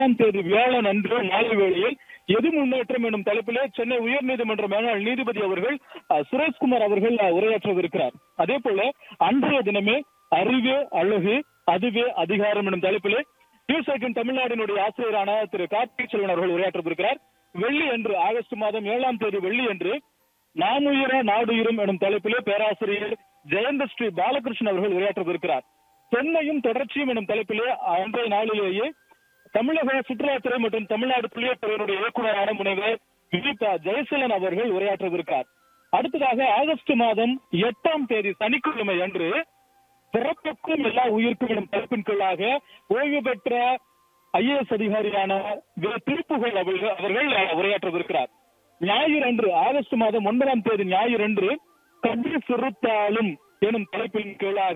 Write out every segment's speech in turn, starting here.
ஆறாம் தேதி வியாழன் அன்று மாலை வேளையில் எது முன்னேற்றம் எனும் தலைப்பிலே சென்னை உயர்நீதிமன்ற மேலாள் நீதிபதி அவர்கள் அஹ், சுரேஷ்குமார் அவர்கள் அஹ், உரையாற்றவிருக்கிறார் அதே போல அன்றைய தினமே அறிவே அழகு அதுவே அதிகாரம் எனும் தலைப்பிலே நியூஸ் ஐக்கன் தமிழ்நாட்டினுடைய ஆசிரியரான திரு கார்த்திக் செல்வன் அவர்கள் உரையாற்றவிருக்கிறார் வெள்ளி அன்று ஆகஸ்ட் மாதம் ஏழாம் தேதி வெள்ளி அன்று நாமுயிர நாடுயிரும் எனும் தலைப்பிலே பேராசிரியர் ஜெயந்த ஸ்ரீ பாலகிருஷ்ணன் அவர்கள் உரையாற்றவிருக்கிறார் சென்னையும் தொடர்ச்சியும் எனும் தலைப்பிலே அன்றைய நாளிலேயே தமிழக சுற்றுலாத்துறை மற்றும் தமிழ்நாடு புள்ளியத்துறையினுடைய இயக்குநரான முனைவர் வினிதா ஜெயசீலன் அவர்கள் உரையாற்றவிருக்கிறார் அடுத்ததாக ஆகஸ்ட் மாதம் எட்டாம் தேதி சனிக்கிழமை அன்று பிறப்புக்கும் எல்லா உயிர்க்கும் எனும் தலைப்பின் கீழாக ஓய்வு பெற்ற ஐஏஎஸ் அதிகாரியான வே. திருப்புகழ் அவர்கள் அவர்கள் உரையாற்றவிருக்கிறார் ஞாயிறு அன்று ஆகஸ்ட் மாதம் ஒன்பதாம் தேதி ஞாயிறு அன்று கல்வி சிறுத்தாலும் எனும் தலைப்பின் கீழாக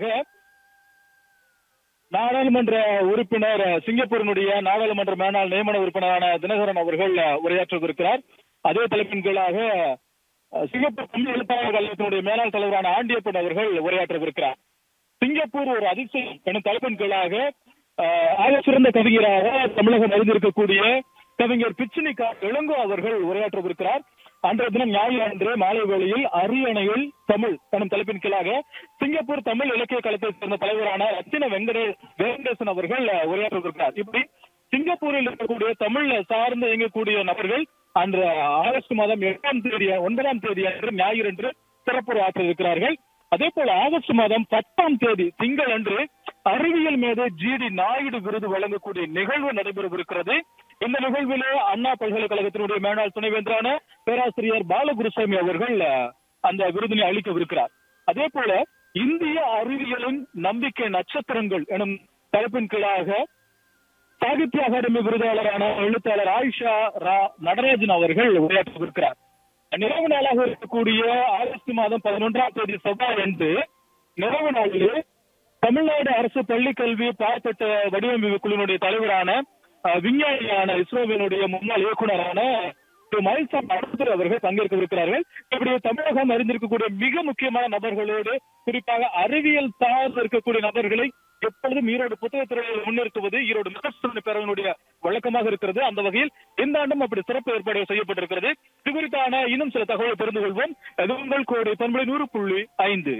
நாடாளுமன்ற உறுப்பினர் சிங்கப்பூரினுடைய நாடாளுமன்ற மேனாள் நியமன உறுப்பினரான தினகரன் அவர்கள் உரையாற்றவிருக்கிறார் அதே தலைப்பின் கீழாக அஹ், சிங்கப்பூர் தமிழ் எழுத்தாளர் கழகத்தினுடைய மேலாள் தலைவரான ஆண்டியப்பன் அவர்கள் உரையாற்றவிருக்கிறார் சிங்கப்பூர் ஒரு அதிசயம் எனும் தலைப்பின் கீழாக அஹ், ஆக சிறந்த கவிஞராக தமிழகம் அறிந்திருக்கக்கூடிய கவிஞர் பிச்சினிகா இளங்கோ அவர்கள் உரையாற்றவிருக்கிறார் அன்றைய தினம் ஞாயிறு அன்று மாலை வேளையில் அரியணையில் தமிழ் எனும் தலைப்பின் கீழாக சிங்கப்பூர் தமிழ் இலக்கிய களத்தை சேர்ந்த தலைவரான ரத்தின வெங்கடே வெங்கடேசன் அவர்கள் அஹ், உரையாற்றவிருக்கிறார் இப்படி சிங்கப்பூரில் இருக்கக்கூடிய தமிழ் சார்ந்து இயங்கக்கூடிய நபர்கள் அன்று ஆகஸ்ட் மாதம் எட்டாம் தேதி ஒன்பதாம் தேதி அன்று ஞாயிறு அன்று சிறப்புரை ஆற்ற இருக்கிறார்கள் அதே போல ஆகஸ்ட் மாதம் பத்தாம் தேதி திங்கள் அன்று அறிவியல் மேதை ஜிடி நாயுடு விருது வழங்கக்கூடிய நிகழ்வு நடைபெறவிருக்கிறது இந்த நிகழ்விலே அண்ணா பல்கலைக்கழகத்தினுடைய மேலாள் துணைவேந்தரான பேராசிரியர் பாலகுருசாமி அவர்கள் அஹ், அந்த விருதினை அளிக்கவிருக்கிறார் அதே போல இந்திய அறிவியலின் நம்பிக்கை நட்சத்திரங்கள் எனும் தலைப்பின் கீழாக சாகித்ய அகாடமி விருதாளரான எழுத்தாளர் ஆயிஷா ரா நடராஜன் அவர்கள் உரையாற்றவிருக்கிறார் நிறைவு நாளாக இருக்கக்கூடிய ஆகஸ்ட் மாதம் பதினொன்றாம் தேதி செவ்வாய் அன்று நிறைவு நாளிலே தமிழ்நாடு அரசு பள்ளிக் கல்வி பாடத்திட்ட வடிவமைப்பு குழுவினுடைய தலைவரான அஹ், விஞ்ஞானியான இஸ்ரோவினுடைய முன்னாள் இயக்குனரான திரு மயில்சாமி அடுத்தர் அவர்கள் பங்கேற்கவிருக்கிறார்கள் இப்படி தமிழகம் அறிந்திருக்கக்கூடிய மிக முக்கியமான நபர்களோடு குறிப்பாக அறிவியல் சார்ந்து இருக்கக்கூடிய நபர்களை எப்பொழுதும் ஈரோடு புத்தகத்துறையில் முன்னிறுத்துவது ஈரோடு மிகச்சிறந்த பேரவனுடைய வழக்கமாக இருக்கிறது அந்த வகையில் இந்த ஆண்டும் அப்படி சிறப்பு ஏற்பாடு செய்யப்பட்டிருக்கிறது இது குறித்தான இன்னும் சில தகவலை தெரிந்து கொள்வோம் இது உங்கள் கோடை பண்புலை நூறு புள்ளி ஐந்து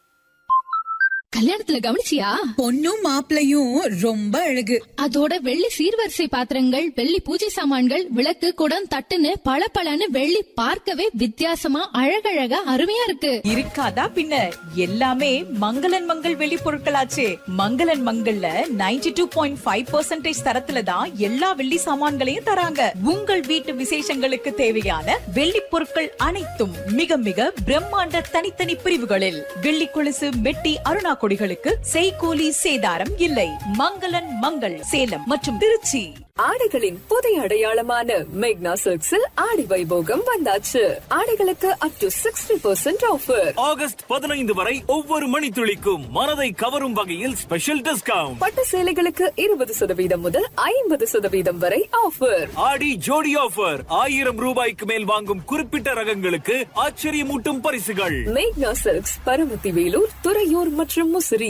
கல்யாணத்துல கவனிச்சியா பொண்ணும் மாப்பிளையும் ரொம்ப அழகு அதோட வெள்ளி சீர்வரிசை பாத்திரங்கள் வெள்ளி பூஜை சாமான்கள் விளக்கு குடம் தட்டுன்னு பளபளன்னு வெள்ளி பார்க்கவே வித்தியாசமா அழகழகா அருமையா இருக்கு இருக்காதா பின்ன எல்லாமே மங்களன் மங்கள் வெளி பொருட்களாச்சே மங்களன் மங்கள்ல 92.5% டூ பாயிண்ட் ஃபைவ் தரத்துல தான் எல்லா வெள்ளி சாமான்களையும் தராங்க உங்கள் வீட்டு விசேஷங்களுக்கு தேவையான வெள்ளி பொருட்கள் அனைத்தும் மிக மிக பிரம்மாண்ட தனித்தனி பிரிவுகளில் வெள்ளி கொலுசு மெட்டி அருணா கொடிகளுக்கு செய்கூலி சேதாரம் இல்லை மங்களன் மங்கள் சேலம் மற்றும் திருச்சி ஆடைகளின் புதிய அடையாளமான மேக்னா சில்க்ஸில் ஆடி வைபோகம் வந்தாச்சு ஆடைகளுக்கு up to sixty percent offer August பதினைந்து வரை ஒவ்வொரு மணித்துளிக்கும் மனதை கவரும் வகையில் ஸ்பெஷல் டிஸ்கவுண்ட் பட்டு சேலைகளுக்கு இருபது சதவீதம் முதல் ஐம்பது சதவீதம் வரை ஆஃபர் ஆடி ஜோடி ஆஃபர் ஆயிரம் ரூபாய்க்கு மேல் வாங்கும் குறிப்பிட்ட ரகங்களுக்கு ஆச்சரியமூட்டும் பரிசுகள் மேக்னா சில்க்ஸ் பரமத்தி வேலூர் துறையூர் மற்றும் முசிறி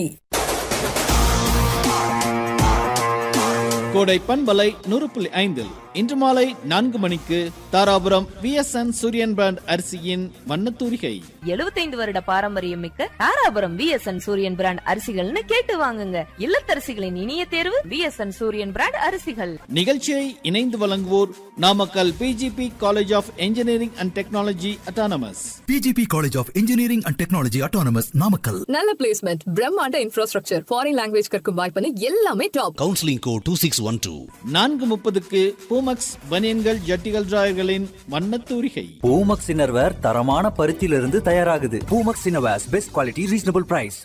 கோடை பண்பலை நூறு புள்ளி ஐந்தில் இன்று மாலை நான்கு மணிக்கு தாராபுரம் விஎஸ்என் சூரியன் பிராண்ட் அரிசியின் வண்ணத்தூரிகை 75 வருட பாரம்பரியம் மிக்க தாராபுரம் விஎஸ்என் சூரியன் பிராண்ட் அரிசிகள்னு கேட்டு வாங்குங்க இல்லத்தரசிகளின் இனிய தேர்வு விஎஸ்என் சூரியன் பிராண்ட் அரிசிகள் நிகழ்ச்சியை இணைந்து வழங்குவோர் Namakkal PGP College of Engineering and Technology Autonomous PGP College of Engineering and Technology Autonomous Namakkal. நல்ல பிளேஸ்மெண்ட் பிரம்மாண்ட இன்ஃப்ராஸ்ட்ரக்சர் ஃபாரின் லாங்குவேஜ் கற்கும் வாய்ப்புன்னு எல்லாமே டாப் Counseling code 2612. நான்கு முப்பதுக்கு பூமக்ஸ் பனியன்கள் ஜட்டிகள் டிராயர்களின் வண்ணத்தூரிகை பூமக்ஸ் இன்னர்வேர் தரமான பருத்தியிலிருந்து தயாராகுது Poomex innerwears best quality reasonable price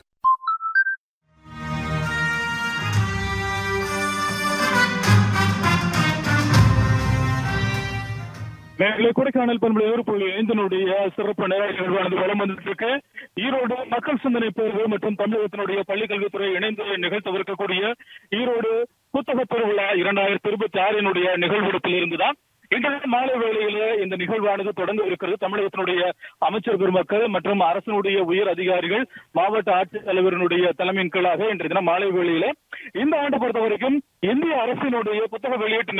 மேலே கொடைக்கானல் பண்புல ஏழு புள்ளி ஐந்தினுடைய சிறப்பு நிறைவு நிகழ்வானது வளம் வந்துட்டு இருக்கு ஈரோடு மக்கள் சிந்தனை பேரவை மற்றும் தமிழகத்தினுடைய பள்ளிக்கல்வித்துறை இணைந்து நிகழ்த்தவிருக்கக்கூடிய ஈரோடு புத்தக திருவிழா இரண்டாயிரத்தி இருபத்தி ஆறினுடைய நிகழ்விடத்தில் இருந்துதான் இன்றைய மாலை வேளையிலே இந்த நிகழ்வானது தொடங்க இருக்கிறது தமிழகத்தினுடைய அமைச்சர் பெருமக்கள் மற்றும் அரசினுடைய உயர் அதிகாரிகள் மாவட்ட ஆட்சித்தலைவரினுடைய தலைமையின் கீழாக இன்றைய தினம் மாலை வேளையிலே இந்த ஆண்டு பொறுத்த வரைக்கும் இந்திய அரசினுடைய புத்தக வெளியீட்டு